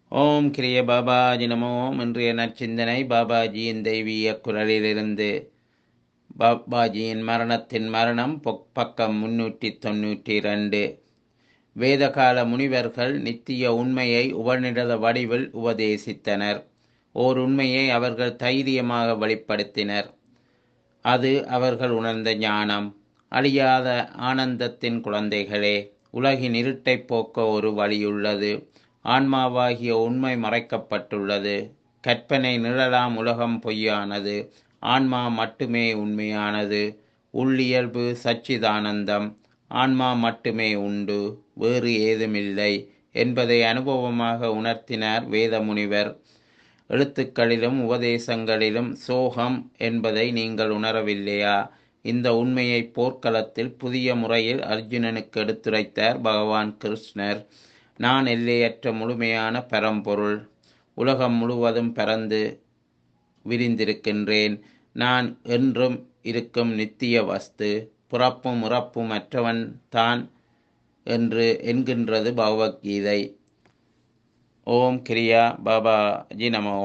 ஓம் கிரிய பாபாஜி நமோ இன்றைய நற்சிந்தனை பாபாஜியின் தெய்வீக குரலிலிருந்து பாபாஜியின் மரணத்தின் மரணம் பொக்- பக்கம் முன்னூற்றி தொன்னூற்றி ரெண்டு வேதகால முனிவர்கள் நித்திய உண்மையை உபநிடத வடிவில் உபதேசித்தனர் ஓர் உண்மையை அவர்கள் தைரியமாக வெளிப்படுத்தினர் அது அவர்கள் உணர்ந்த ஞானம் அழியாத ஆனந்தத்தின் குழந்தைகளே உலகின் இருட்டைப் போக்க ஒரு வழியுள்ளது ஆன்மாவாகிய உண்மை மறைக்கப்பட்டுள்ளது கற்பனை நிழலாம் உலகம் பொய்யானது ஆன்மா மட்டுமே உண்மையானது உள்ளியல்பு சச்சிதானந்தம் ஆன்மா மட்டுமே உண்டு வேறு ஏதுமில்லை என்பதை அனுபவமாக உணர்த்தினார் வேதமுனிவர் எழுத்துக்களிலும் உபதேசங்களிலும் சோகம் என்பதை நீங்கள் உணரவில்லையா இந்த உண்மையை போர்க்களத்தில் புதிய முறையில் அர்ஜுனனுக்கு எடுத்துரைத்தார் பகவான் கிருஷ்ணர் நான் எல்லையற்ற முழுமையான பரம்பொருள் உலகம் முழுவதும் பறந்து விரிந்திருக்கின்றேன் நான் என்றும் இருக்கும் நித்திய வஸ்து புறப்பும் உறப்பும் அற்றவன் தான் என்று என்கின்றது பகவத்கீதை ஓம் கிரியா பாபா ஜி நமோ